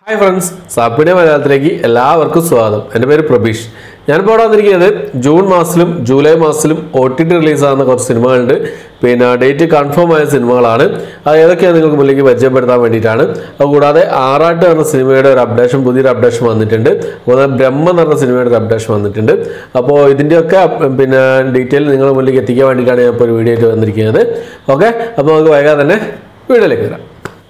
hi friends സാപ്പിന്റെ മലയാളത്തിലേക്ക് എല്ലാവർക്കും സ്വാഗതം എൻ്റെ പേര് പ്രബീഷ് ഞാനിപ്പോൾ ഇവിടെ വന്നിരിക്കുന്നത് ജൂൺ മാസത്തിലും ജൂലൈ മാസത്തിലും ഒ ടി ടി റിലീസാകുന്ന കുറച്ച് സിനിമകളുണ്ട് പിന്നെ ഡേറ്റ് കൺഫേം ആയ സിനിമകളാണ് അത് ഏതൊക്കെയാണ് നിങ്ങൾക്ക് മുന്നിലേക്ക് പരിചയപ്പെടുത്താൻ വേണ്ടിയിട്ടാണ് അതുകൂടാതെ ആറാട്ട് എന്ന സിനിമയുടെ ഒരു അപ്ഡേഷൻ പുതിയൊരു അപ്ഡേഷൻ വന്നിട്ടുണ്ട് അതുപോലെ ബ്രഹ്മ എന്ന് പറഞ്ഞ സിനിമയുടെ ഒരു അപ്ഡേഷൻ വന്നിട്ടുണ്ട് അപ്പോൾ ഇതിൻ്റെയൊക്കെ അപ്- പിന്നെ ഡീറ്റെയിൽ നിങ്ങളുടെ മുന്നിലേക്ക് എത്തിക്കാൻ വേണ്ടിയിട്ടാണ് ഞാൻ ഇപ്പോൾ ഒരു വീഡിയോ ആയിട്ട് വന്നിരിക്കുന്നത് ഓക്കെ അപ്പോൾ നമുക്ക് വൈകാതെ തന്നെ വീഡിയോയിലേക്ക് വരാം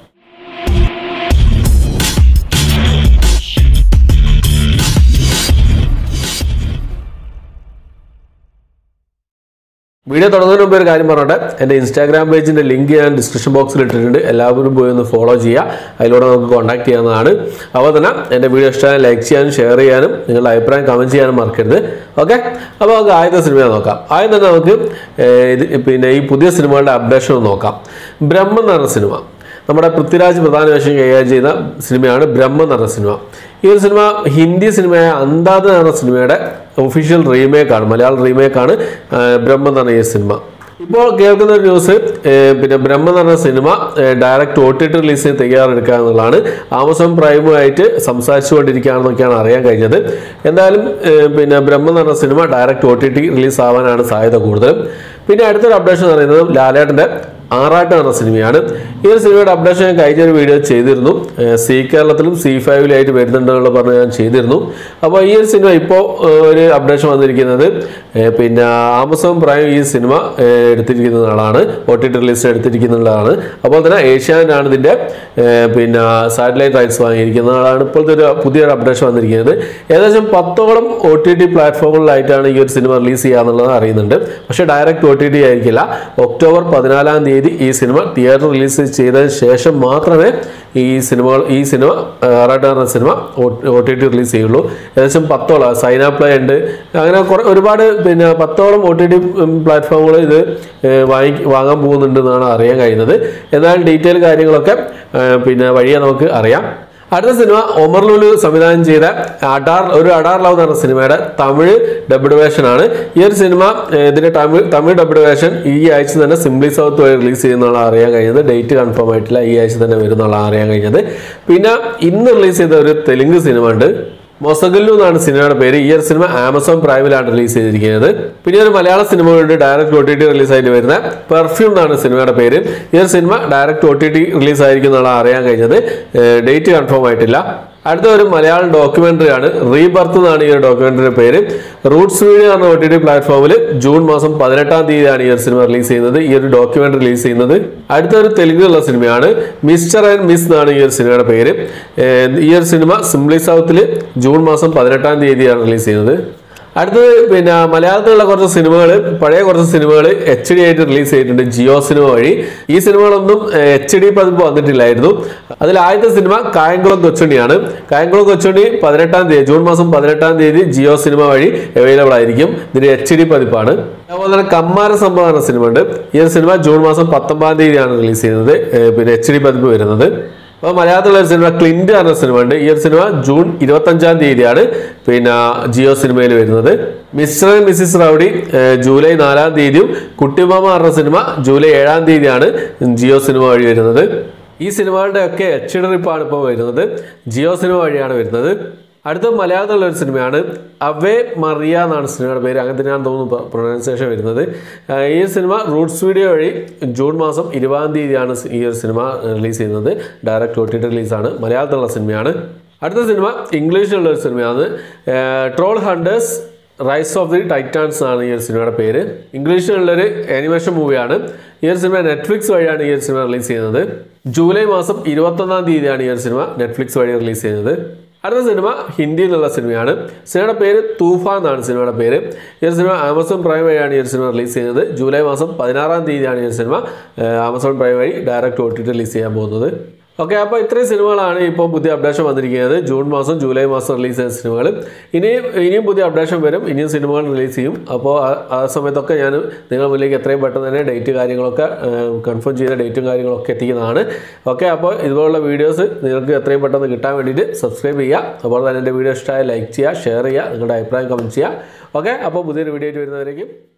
വീഡിയോ തുടങ്ങുന്നതിന് മുമ്പ് ഒരു കാര്യം പറഞ്ഞോട്ടെ എൻ്റെ ഇൻസ്റ്റാഗ്രാം പേജിൻ്റെ ലിങ്ക് ഞാൻ ഡിസ്ക്രിപ്ഷൻ ബോക്സിൽ ഇട്ടിട്ടുണ്ട് എല്ലാവരും പോയി ഒന്ന് ഫോളോ ചെയ്യുക അതിലൂടെ നമുക്ക് കോൺടാക്ട് ചെയ്യാവുന്നതാണ് അതുപോലെ തന്നെ എൻ്റെ വീഡിയോ ഇഷ്ടമായി ലൈക്ക് ചെയ്യാനും ഷെയർ ചെയ്യാനും നിങ്ങളുടെ അഭിപ്രായം കമൻറ്റ് ചെയ്യാനും മറക്കരുത് ഓക്കെ അപ്പോൾ നമുക്ക് ആദ്യത്തെ സിനിമ നോക്കാം ആദ്യം തന്നെ നമുക്ക് ഏർ, ഇത് പിന്നെ ഈ പുതിയ സിനിമകളുടെ അപ്ഡേഷൻ നോക്കാം ബ്രഹ്മം എന്ന് പറഞ്ഞ സിനിമ നമ്മുടെ പൃഥ്വിരാജ് പ്രധാന വേഷം കൈകാര്യം ചെയ്യുന്ന സിനിമയാണ് ബ്രഹ്മ എന്ന് പറഞ്ഞ സിനിമ ഈ ഒരു സിനിമ ഹിന്ദി സിനിമയായ അന്താദ് എന്ന് പറഞ്ഞ സിനിമയുടെ ഒഫീഷ്യൽ റീമേക്കാണ് മലയാളം റീമേക്കാണ് ബ്രഹ്മ എന്ന് പറഞ്ഞ ഈ സിനിമ ഇപ്പോൾ കേൾക്കുന്ന ഒരു ന്യൂസ് ഏർ, പിന്നെ ബ്രഹ്മ എന്ന് പറഞ്ഞ സിനിമ ഡയറക്റ്റ് ഒ ടി ടി റിലീസിന് തയ്യാറെടുക്കുക എന്നുള്ളതാണ് ആമസോൺ പ്രൈമുമായിട്ട് സംസാരിച്ചുകൊണ്ടിരിക്കുകയാണെന്നൊക്കെയാണ് അറിയാൻ കഴിഞ്ഞത് എന്തായാലും ഏർ, പിന്നെ ബ്രഹ്മ എന്ന് പറഞ്ഞ സിനിമ direct O T T release ആവാനാണ് സാധ്യത കൂടുതലും പിന്നെ അടുത്തൊരു അപ്ഡേഷൻ എന്ന് പറയുന്നത് ലാലേട്ടൻ്റെ ആറാട്ട് എന്ന സിനിമയാണ് ഈ ഒരു സിനിമയുടെ അപ്ഡേഷൻ ഞാൻ കഴിഞ്ഞ ഒരു വീഡിയോ ചെയ്തിരുന്നു ഏഹ് സി കേരളത്തിലും സി ഫൈവിലായിട്ട് വരുന്നുണ്ടെന്നുള്ള പറഞ്ഞ് ഞാൻ ചെയ്തിരുന്നു അപ്പോൾ ഈ ഒരു സിനിമ ഇപ്പോൾ ഏഹ് ഒരു അപ്ഡേഷൻ വന്നിരിക്കുന്നത് ഏഹ് പിന്നെ ആമസോൺ പ്രൈം ഈ സിനിമ ഏഹ് എടുത്തിരിക്കുന്ന ആളാണ് ഒ ടി ടി റിലീസ് എടുത്തിരിക്കുന്നതാണ് അപ്പോൾ തന്നെ ഏഷ്യാനാണ് ഇതിൻ്റെ ഏഹ് പിന്നെ സാറ്റലൈറ്റ് റൈറ്റ്സ് വാങ്ങിയിരിക്കുന്ന ആളാണ് ഇപ്പോഴത്തെ ഒരു പുതിയൊരു അപ്ഡേഷൻ വന്നിരിക്കുന്നത് ഏകദേശം പത്തോളം ഒ ടി ടി പ്ലാറ്റ്ഫോമുകളിലായിട്ടാണ് ഈ ഒരു സിനിമ റിലീസ് ചെയ്യാന്നുള്ളത് അറിയുന്നുണ്ട് പക്ഷേ ഡയറക്റ്റ് ഒ ടി ടി ആയിരിക്കില്ല ഒക്ടോബർ പതിനാലാം തീയതി ഈ സിനിമ തിയേറ്റർ റിലീസ് ചെയ്തതിന് ശേഷം മാത്രമേ ഈ സിനിമകൾ ഈ സിനിമ ആറാട്ട് എന്ന സിനിമ ഒ ടി ടി റിലീസ് ചെയ്യുള്ളൂ ഏകദേശം പത്തോളം സൈന പ്ലേ ഉണ്ട് അങ്ങനെ കുറെ ഒരുപാട് പിന്നെ പത്തോളം ഒ ടി ടി പ്ലാറ്റ്ഫോമുകൾ ഇത് ഏഹ് വാങ്ങി വാങ്ങാൻ പോകുന്നുണ്ട് എന്നാണ് അറിയാൻ കഴിയുന്നത് എന്നാൽ ഡീറ്റെയിൽ കാര്യങ്ങളൊക്കെ ഏഹ് പിന്നെ വഴിയെ നമുക്ക് അറിയാം അടുത്ത സിനിമ ഒമർ ലുലു സംവിധാനം ചെയ്ത അഡാർ ഒരു അഡാർ ലവ് എന്ന് പറഞ്ഞ സിനിമയുടെ തമിഴ് ഡബ്ഡ് വേഷൻ ആണ് ഈ ഒരു സിനിമ ഏഹ്, ഇതിന്റെ തമിഴ് തമിഴ് ഡബ്ഡ് വേഷൻ ഈ ആഴ്ച തന്നെ സിംപ്ലി സൗത്ത് വഴി റിലീസ് ചെയ്യുന്നുള്ള അറിയാൻ കഴിഞ്ഞത് ഡേറ്റ് കൺഫേം ആയിട്ടില്ല ഈ ആഴ്ച തന്നെ വരുന്നുള്ള അറിയാൻ കഴിഞ്ഞത് പിന്നെ ഇന്ന് റിലീസ് ചെയ്ത ഒരു തെലുങ്ക് സിനിമ ഉണ്ട് മൊസഗല്ലു എന്നാണ് സിനിമയുടെ പേര് ഈ ഒരു സിനിമ ആമസോൺ പ്രൈമിലാണ് റിലീസ് ചെയ്തിരിക്കുന്നത് പിന്നെ ഒരു മലയാള സിനിമകളുണ്ട് ഡയറക്റ്റ് ഒ ടി ടി റിലീസായിട്ട് വരുന്ന പെർഫ്യൂം എന്നാണ് സിനിമയുടെ പേര് ഈ ഒരു സിനിമ direct O T T release ആയിരിക്കും എന്നുള്ള അറിയാൻ കഴിഞ്ഞത് ഡേറ്റ് കൺഫേം ആയിട്ടില്ല അടുത്ത ഒരു മലയാളം ഡോക്യുമെന്ററി ആണ് റീബർത്ത് എന്നാണ് ഈ ഒരു ഡോക്യുമെന്ററിയുടെ പേര് റൂട്ട്സ് വീഡിയോ എന്ന ഒ ടി ടി പ്ലാറ്റ്ഫോമിൽ ജൂൺ മാസം പതിനെട്ടാം തീയതിയാണ് ഈ ഒരു സിനിമ റിലീസ് ചെയ്യുന്നത് ഈ ഒരു ഡോക്യുമെന്ററി റിലീസ് ചെയ്യുന്നത് അടുത്ത ഒരു തെലുങ്കുള്ള സിനിമയാണ് മിസ്റ്റർ ആൻഡ് മിസ് എന്നാണ് ഈ ഒരു സിനിമയുടെ പേര് ഏഹ് ഈ ഒരു സിനിമ സിംപ്ലി സൗത്തിൽ ജൂൺ മാസം പതിനെട്ടാം തീയതിയാണ് റിലീസ് ചെയ്യുന്നത് അടുത്തത് പിന്നെ മലയാളത്തിലുള്ള കുറച്ച് സിനിമകൾ പഴയ കുറച്ച് സിനിമകൾ എച്ച് ഡി ആയിട്ട് റിലീസ് ചെയ്തിട്ടുണ്ട് ജിയോ സിനിമ വഴി ഈ സിനിമകളൊന്നും എച്ച് ഡി പതിപ്പ് വന്നിട്ടില്ലായിരുന്നു അതിൽ ആദ്യത്തെ സിനിമ കായംകുളം കൊച്ചുണ്ണിയാണ് കായംകുളം കൊച്ചുണ്ണി പതിനെട്ടാം തീയതി ജൂൺ മാസം പതിനെട്ടാം തീയതി ജിയോ സിനിമ വഴി അവൈലബിൾ ആയിരിക്കും ഇതിന് എച്ച് ഡി പതിപ്പാണ് അതുപോലെ തന്നെ കമ്മാര സംഭവം എന്ന സിനിമ ഉണ്ട് ഈ ഒരു സിനിമ ജൂൺ മാസം പത്തൊമ്പതാം തീയതിയാണ് റിലീസ് ചെയ്യുന്നത് ഏഹ് പിന്നെ എച്ച് ഡി പതിപ്പ് വരുന്നത് അപ്പോൾ മലയാളത്തിലുള്ള ഒരു സിനിമ ക്ലിൻറ്റ് എന്ന സിനിമ ഉണ്ട് ഈ ഒരു സിനിമ ജൂൺ ഇരുപത്തഞ്ചാം തീയതിയാണ് പിന്നെ ജിയോ സിനിമയിൽ വരുന്നത് മിസ്റ്റർ ആൻഡ് മിസ്സിസ് റൗഡി ഏഹ്, ജൂലൈ നാലാം തീയതിയും കുട്ടിമാമ എന്ന സിനിമ ജൂലൈ ഏഴാം തീയതിയാണ് ജിയോ സിനിമ വഴി വരുന്നത് ഈ സിനിമകളുടെ ഒക്കെ എച്ച് ഡി റിപ്പാണ് ഇപ്പോൾ വരുന്നത് ജിയോ സിനിമ വഴിയാണ് വരുന്നത് അടുത്ത മലയാളത്തിലുള്ള ഒരു സിനിമയാണ് അവേ മറിയ എന്നാണ് സിനിമയുടെ പേര് അങ്ങനെ തന്നെയാണ് തോന്നുന്നു പ്രൊനൗൺസിയേഷൻ വരുന്നത് ആ, ഈ സിനിമ റൂട്ട്സ് വീഡിയോ വഴി ജൂൺ മാസം ഇരുപതാം തീയതിയാണ് ഈ ഒരു സിനിമ റിലീസ് ചെയ്യുന്നത് ഡയറക്റ്റ് ഒ ടി ടി റിലീസാണ് മലയാളത്തിലുള്ള സിനിമയാണ് അടുത്ത സിനിമ ഇംഗ്ലീഷിലുള്ള ഒരു സിനിമയാണ് Troll Hunters Rise of the Titans ആണ് ഈ ഒരു സിനിമയുടെ പേര് ഇംഗ്ലീഷിലുള്ളൊരു ആനിമേഷൻ മൂവിയാണ് ഈ ഒരു സിനിമ നെറ്റ്ഫ്ലിക്സ് വഴിയാണ് ഈ ഒരു സിനിമ റിലീസ് ചെയ്യുന്നത് ജൂലൈ മാസം ഇരുപത്തൊന്നാം തീയതിയാണ് ഈ ഒരു സിനിമ നെറ്റ്ഫ്ലിക്സ് വഴി റിലീസ് ചെയ്യുന്നത് അടുത്ത സിനിമ ഹിന്ദി എന്നുള്ള സിനിമയാണ് സിനിമയുടെ പേര് തൂഫാൻ എന്നാണ് സിനിമയുടെ പേര് ഈ ഒരു സിനിമ ആമസോൺ പ്രൈം വഴിയാണ് ഈ ഒരു സിനിമ റിലീസ് ചെയ്യുന്നത് ജൂലൈ മാസം പതിനാറാം തീയതിയാണ് ഈ ഒരു സിനിമ ഏഹ്, ആമസോൺ പ്രൈം വഴി direct O T T release ചെയ്യാൻ പോകുന്നത് ഓക്കെ അപ്പോൾ ഇത്രയും സിനിമകളാണ് ഇപ്പോൾ പുതിയ അപ്ഡേഷൻ വന്നിരിക്കുന്നത് ജൂൺ മാസം ജൂലൈ മാസം റിലീസ് ചെയ്യുന്ന സിനിമകൾ ഇനിയും ഇനിയും പുതിയ അപ്ഡേഷൻ വരും ഇനിയും സിനിമകൾ റിലീസ് ചെയ്യും അപ്പോൾ ആ- ആ സമയത്തൊക്കെ ഞാൻ നിങ്ങളുടെ മുന്നിലേക്ക് എത്രയും പെട്ടെന്ന് തന്നെ ഡേറ്റ് കാര്യങ്ങളൊക്കെ കൺഫേം ചെയ്ത ഡേറ്റും കാര്യങ്ങളൊക്കെ എത്തിക്കുന്നതാണ് ഓക്കെ അപ്പോൾ ഇതുപോലുള്ള വീഡിയോസ് നിങ്ങൾക്ക് എത്രയും പെട്ടെന്ന് കിട്ടാൻ വേണ്ടിയിട്ട് സബ്സ്ക്രൈബ് ചെയ്യുക അതുപോലെ തന്നെ എൻ്റെ വീഡിയോ ഇഷ്ടമായ ലൈക്ക് ചെയ്യുക ഷെയർ ചെയ്യുക നിങ്ങളുടെ അഭിപ്രായം കമൻറ്റ് ചെയ്യുക ഓക്കെ അപ്പോൾ പുതിയൊരു വീഡിയോ ആയിട്ട് വരുന്നവരേക്കും